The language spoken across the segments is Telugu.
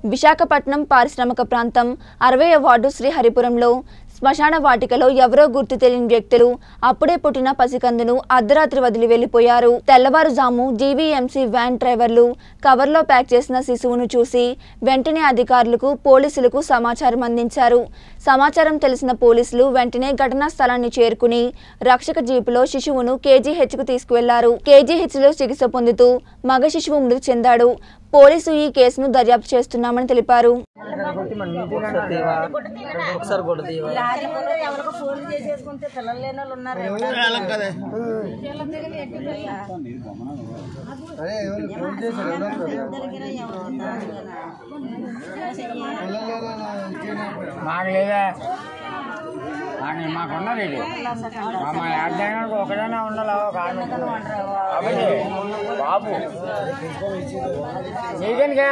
విశాఖపట్నం పారిశ్రామిక ప్రాంతం అరవై వార్డు శ్రీహరిపురంలో శ్మశాన వాటికలో ఎవరో గుర్తు తెలియని వ్యక్తులు అప్పుడే పుట్టిన పసికందును అర్ధరాత్రి వదిలి వెళ్లిపోయారు తెల్లవారుజాము జీవీఎంసీ వ్యాన్ డ్రైవర్లు కవర్లో ప్యాక్ చేసిన శిశువును చూసి వెంటనే అధికారులకు పోలీసులకు సమాచారం అందించారు సమాచారం తెలిసిన పోలీసులు వెంటనే ఘటనా స్థలాన్ని చేరుకుని రక్షక జీపులో శిశువును కేజీహెచ్కు తీసుకువెళ్లారు కేజీహెచ్లో చికిత్స పొందుతూ మగ శిశువు మృతి చెందాడు పోలీసు ఈ కేసును దర్యాప్తు చేస్తున్నామని తెలిపారు ఒకసారి తీవా ఒకసారి కూడా తీవా లారీలో ఎవరికో ఫోన్ చేసేసుకుంటే పిల్లలు లేని వాళ్ళు ఉన్నారు మాకు లేదా మాకు మాకు ఉన్నది ఇది మా- మా యాడ్డైనా ఒకదైనా ఉండాలి ఒక ఆమె. అబ్బాయి, బాబు నీకెందుకే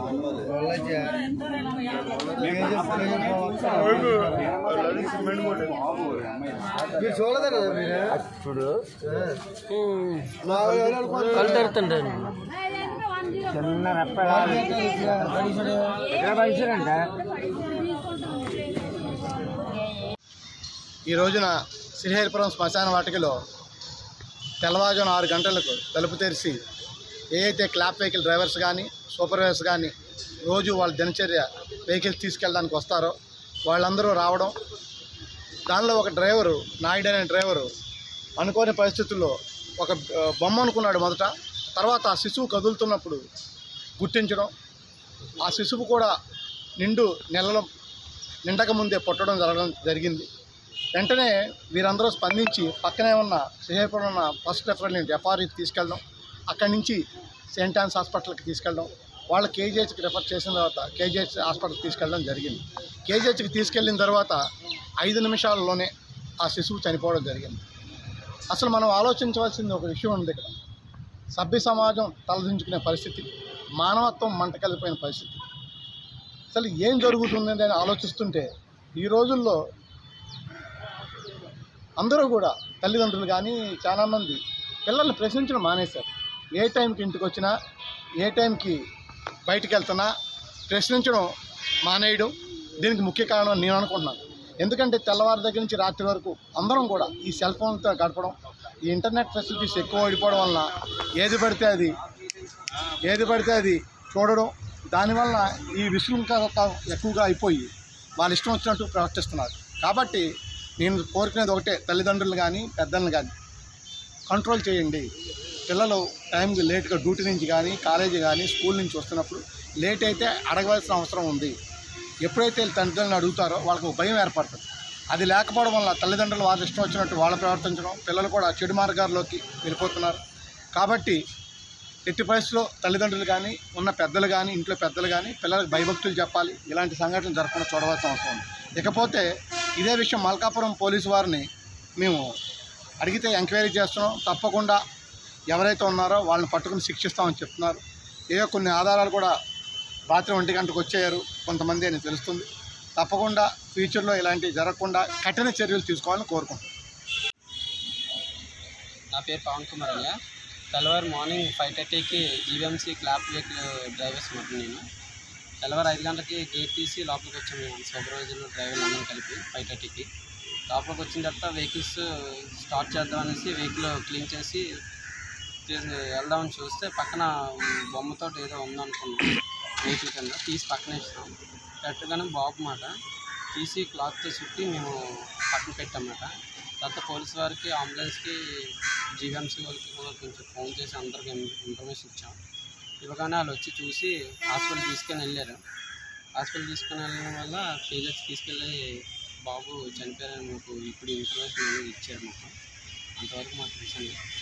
మీరు చూడదా కదా మీరు చూడు కళ్ళు తెరుతుండే చిన్న రెప్పలాలి ఎక్కడ పలిచారంటే ఈ రోజున శ్రీహరిపురం శ్మశాన వాటికలో తెల్లవారుజామున ఆరు గంటలకు తలుపు తెరిచి ఏ అయితే క్లాప్ వెహికల్ డ్రైవర్స్ కానీ సూపర్వైజర్స్ కానీ రోజు వాళ్ళ దినచర్య వెహికల్స్ తీసుకెళ్ళడానికి వస్తారో వాళ్ళందరూ రావడం దానిలో ఒక డ్రైవరు నాయుడు అనే డ్రైవరు అనుకోని పరిస్థితుల్లో ఒక ఆ, బొమ్మ అనుకున్నాడు మొదట తర్వాత ఆ శిశువు కదులుతున్నప్పుడు గుర్తించడం ఆ శిశువు కూడా నిండు నెలలో నిండక ముందే పుట్టడం జరగడం జరిగింది వెంటనే వీరందరూ స్పందించి పక్కనే ఉన్న శ్రీహరిపురం ఉన్న ఫస్ట్ రెఫరెంట్ ఎఫ్ఆర్ఈకి తీసుకెళ్ళడం అక్కడి నుంచి సెయింట్ ఆన్స్ హాస్పిటల్కి తీసుకెళ్ళడం వాళ్ళ కేజీహెచ్కి రెఫర్ చేసిన తర్వాత కేజీహెచ్ హాస్పిటల్కి తీసుకెళ్ళడం జరిగింది కేజీహెచ్కి తీసుకెళ్ళిన తర్వాత ఐదు నిమిషాల్లోనే ఆ శిశువు చనిపోవడం జరిగింది అసలు మనం ఆలోచించవలసింది ఒక విషయం ఉంది ఇక్కడ సభ్య సమాజం తలదించుకునే పరిస్థితి మానవత్వం మంట కలిపోయిన పరిస్థితి అసలు ఏం జరుగుతుంది అని ఆలోచిస్తుంటే ఈ రోజుల్లో అందరూ కూడా తల్లిదండ్రులు కానీ చాలామంది పిల్లల్ని ప్రశ్నించడం మానేశారు ఏ టైంకి ఇంటికి వచ్చినా ఏ టైంకి బయటికి వెళ్తున్నా ప్రశ్నించడం మానేయడం దీనికి ముఖ్య కారణం అని నేను అనుకుంటున్నాను ఎందుకంటే తెల్లవారి దగ్గర నుంచి రాత్రి వరకు అందరం కూడా ఈ సెల్ ఫోన్తో గడపడం ఈ ఇంటర్నెట్ ఫెసిలిటీస్ ఎక్కువ ఓడిపోవడం వలన ఏది పడితే అది ఏది పడితే అది చూడడం దానివల్ల ఈ విశృంఖలత ఎక్కువగా అయిపోయి వాళ్ళ ఇష్టం వచ్చినట్టు ప్రవర్తిస్తున్నారు కాబట్టి నేను కోరుకునేది ఒకటే తల్లిదండ్రులు కానీ పెద్దలను కానీ కంట్రోల్ చేయండి పిల్లలు టైంకి లేట్గా డ్యూటీ నుంచి కానీ కాలేజీ కానీ స్కూల్ నుంచి వస్తున్నప్పుడు లేట్ అయితే అడగవలసిన అవసరం ఉంది ఎప్పుడైతే వీళ్ళు తల్లిదండ్రులను అడుగుతారో వాళ్ళకు ఒక భయం ఏర్పడుతుంది అది లేకపోవడం వల్ల తల్లిదండ్రులు వాళ్ళ ఇష్టం వచ్చినట్టు వాళ్ళు ప్రవర్తించడం పిల్లలు కూడా చెడు మార్గాల్లోకి వెళ్ళిపోతున్నారు కాబట్టి ఎట్టి పరిస్థితుల్లో తల్లిదండ్రులు కానీ ఉన్న పెద్దలు కానీ ఇంట్లో పెద్దలు కానీ పిల్లలకు భయభక్తులు చెప్పాలి ఇలాంటి సంఘటనలు జరగకుండా చూడవలసిన అవసరం ఉంది ఇకపోతే ఇదే విషయం మల్కాపురం పోలీసు వారిని మేము అడిగితే ఎంక్వైరీ చేస్తున్నాం తప్పకుండా ఎవరైతే ఉన్నారో వాళ్ళని పట్టుకుని శిక్షిస్తామని చెప్తున్నారు ఏవో కొన్ని ఆధారాలు కూడా రాత్రి ఒంటి గంటకు వచ్చారు కొంతమంది అని తెలుస్తుంది తప్పకుండా ఫ్యూచర్లో ఇలాంటివి జరగకుండా కఠిన చర్యలు తీసుకోవాలని కోరుకుంటున్నాం నా పేరు పవన్ కుమార్ అయ్య తెల్లవారు మార్నింగ్ ఫైవ్ థర్టీకి జీవీఎంసీ క్లాప్ వెహికల్ డ్రైవర్స్ మాట నేను తెల్లవారు ఐదు గంటలకి గేట్ తీసి లోపలికి వచ్చాము మేము సూపర్వైజర్లు డ్రైవర్లు అందరం కలిపి ఫైవ్ థర్టీకి లోపలికి వచ్చిన తర్వాత వెహికల్స్ స్టార్ట్ చేద్దాం అనేసి వెహికల్ క్లీన్ చేసి తీసి వెళ్దామని చూస్తే పక్కన బొమ్మతో ఏదో ఉందనుకున్నాం వెహికల్ కింద తీసి పక్కన ఇస్తాం పెట్టగానే బాబు మాట తీసి క్లాత్తో చుట్టి మేము పక్కన పెట్టామన్నమాట తర్వాత పోలీస్ వారికి అంబులెన్స్కి జీవీఎంసీ వాళ్ళకి కూడా కొంచెం ఫోన్ చేసి అందరికి ఇన్- ఇన్ఫర్మేషన్ ఇచ్చాం ఇవ్వగానే వాళ్ళు వచ్చి చూసి హాస్పిటల్ తీసుకొని వెళ్ళారు హాస్పిటల్ తీసుకొని వెళ్ళడం వల్ల కేజెస్ తీసుకెళ్ళి బాబు చనిపోయారని మాకు ఇప్పుడు ఇన్ఫర్మేషన్ అనేది ఇచ్చారు మాకు అంతవరకు మాకు తెలిసింది